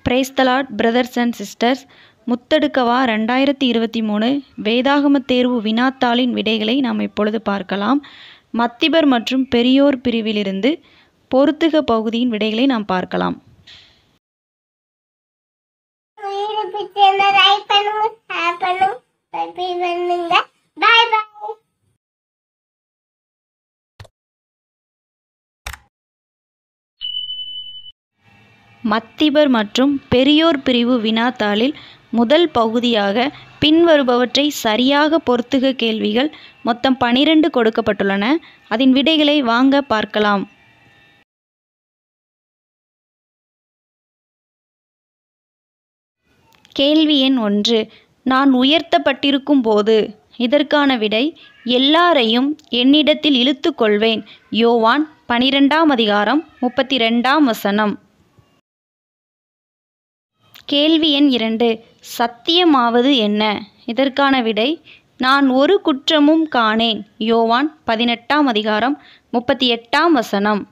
praise the Lord brothers and sisters முத்தெடுக்கவா ரெண்டாயிரத்தி இருபத்தி மூணு வேதாகம தேர்வு வினாத்தாளின் விடைகளை நாம் இப்பொழுது பார்க்கலாம் மத்திபர் மற்றும் பெரியோர் பிரிவிலிருந்து பொறுத்துக பகுதியின் விடைகளை நாம் பார்க்கலாம் வீடு பிடிச்சிருந்தா லைக் பண்ணுங்க ஷேர் பண்ணுங்க சப்ஸ்கிரைப் பண்ணுங்க பாய் பாய் மத்திபர் மற்றும் பெரியோர் பிரிவு வினாத்தாளில் முதல் பகுதியாக பின்வருபவற்றை சரியாக பொறுத்துக கேள்விகள் மொத்தம் பனிரெண்டு கொடுக்கப்பட்டுள்ளன அதன் விடைகளை வாங்க பார்க்கலாம் கேள்வி எண் ஒன்று நான் உயர்த்தப்பட்டிருக்கும் போது இதற்கான விடை எல்லாரையும் என்னிடத்தில் இழுத்து கொள்வேன் யோவான் பனிரெண்டாம் அதிகாரம் முப்பத்தி ரெண்டாம் வசனம் கேள்வி எண் இரண்டு சத்தியமாவது என்ன இதற்கான விடை நான் ஒரு குற்றமும் காணேன் யோவான் பதினெட்டாம் அதிகாரம் முப்பத்தி எட்டாம் வசனம்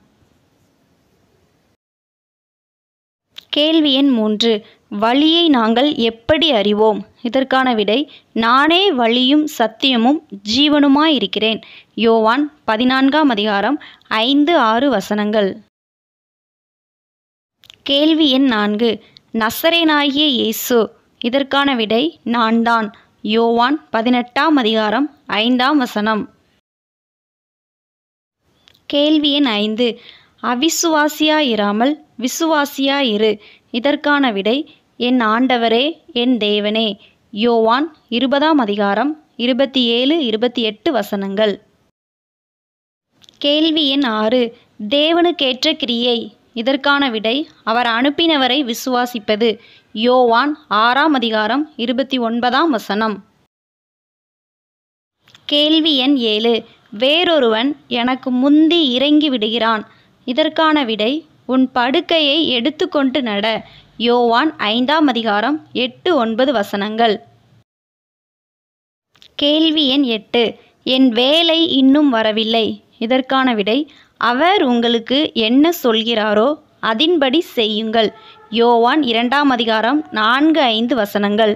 கேள்வி எண் மூன்று வழியை நாங்கள் எப்படி அறிவோம் இதற்கான விடை நானே வழியும் சத்தியமும் ஜீவனுமாயிருக்கிறேன் யோவான் பதினான்காம் அதிகாரம் ஐந்து ஆறு வசனங்கள் கேள்வி எண் நான்கு நசரேனாகிய இயேசு இதற்கான விடை நான் தான் யோவான் பதினெட்டாம் அதிகாரம் ஐந்தாம் வசனம் கேள்வி எண் ஐந்து அவிசுவாசியாயிராமல் விசுவாசியாயிரு இதற்கான விடை என் ஆண்டவரே என் தேவனே யோவான் இருபதாம் அதிகாரம் இருபத்தி ஏழு இருபத்தி எட்டு வசனங்கள் கேள்வி எண் ஆறு தேவனுக்கேற்ற கிரியை இதற்கான விடை அவர் அனுப்பினவரை விசுவாசிப்பது யோவான் ஆறாம் அதிகாரம் இருபத்தி ஒன்பதாம் வசனம் கேள்வி எண் ஏழு வேறொருவன் எனக்கு முந்தி இறங்கி விடுகிறான் இதற்கான விடை உன் படுக்கையை எடுத்துக்கொண்டு நட யோவான் ஐந்தாம் அதிகாரம் எட்டு ஒன்பது வசனங்கள் கேள்வி எண் எட்டு என் வேலை இன்னும் வரவில்லை இதற்கான விடை அவர் உங்களுக்கு என்ன சொல்கிறாரோ அதின்படி செய்யுங்கள் யோவான் இரண்டாம் அதிகாரம் நான்கு ஐந்து வசனங்கள்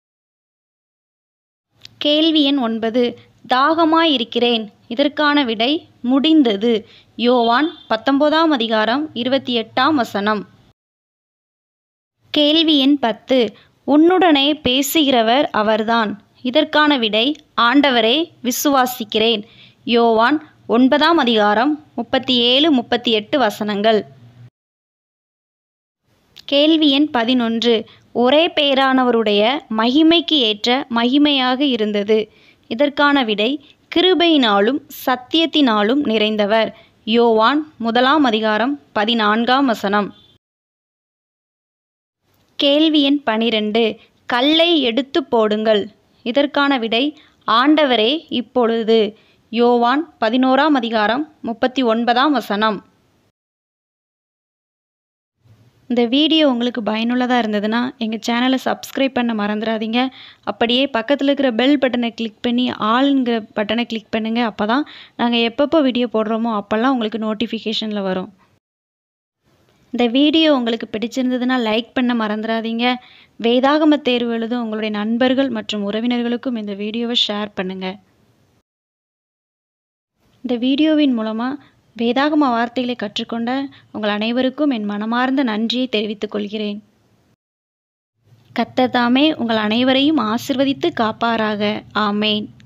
கேள்வி எண் ஒன்பது தாகமாயிருக்கிறேன் இதற்கான விடை முடிந்தது யோவான் பத்தொன்பதாம் அதிகாரம் இருபத்தி எட்டாம் வசனம் கேள்வி எண் பத்து உன்னுடனே பேசுகிறவர் அவர்தான் இதற்கான விடை ஆண்டவரே விசுவாசிக்கிறேன் யோவான் ஒன்பதாம் அதிகாரம் முப்பத்தி ஏழு முப்பத்தி எட்டு வசனங்கள் கேள்வி எண் பதினொன்று ஒரே பேரானவருடைய மகிமைக்கு ஏற்ற மகிமையாக இருந்தது இதற்கான விடை கிருபையினாலும் சத்தியத்தினாலும் நிறைந்தவர் யோவான் முதலாம் அதிகாரம் பதினான்காம் வசனம் கேள்வி எண் பனிரெண்டு கல்லை எடுத்து போடுங்கள் இதற்கான விடை ஆண்டவரே இப்பொழுது யோவான் பதினோராம் அதிகாரம் முப்பத்தி ஒன்பதாம் வசனம் இந்த வீடியோ உங்களுக்கு பயனுள்ளதாக இருந்ததுன்னா எங்கள் சேனலை சப்ஸ்கிரைப் பண்ண மறந்துடாதீங்க அப்படியே பக்கத்தில் இருக்கிற பெல் பட்டனை கிளிக் பண்ணி ஆளுங்கிற பட்டனை கிளிக் பண்ணுங்கள் அப்போ தான் நாங்கள் எப்பப்போ வீடியோ போடுறோமோ அப்போல்லாம் உங்களுக்கு நோட்டிஃபிகேஷனில் வரும் இந்த வீடியோ உங்களுக்கு பிடிச்சிருந்ததுன்னா லைக் பண்ண மறந்துடாதீங்க வேதாகம தேர்வு எழுதும் உங்களுடைய நண்பர்கள் மற்றும் உறவினர்களுக்கும் இந்த வீடியோவை ஷேர் பண்ணுங்கள் இந்த வீடியோவின் மூலமாக வேதாகம வார்த்தைகளை கற்றுக்கொண்ட உங்கள் அனைவருக்கும் என் மனமார்ந்த நன்றியை தெரிவித்துக் கொள்கிறேன் கர்த்தர் தாமே உங்கள் அனைவரையும் ஆசிர்வதித்து காப்பாராக ஆமேன்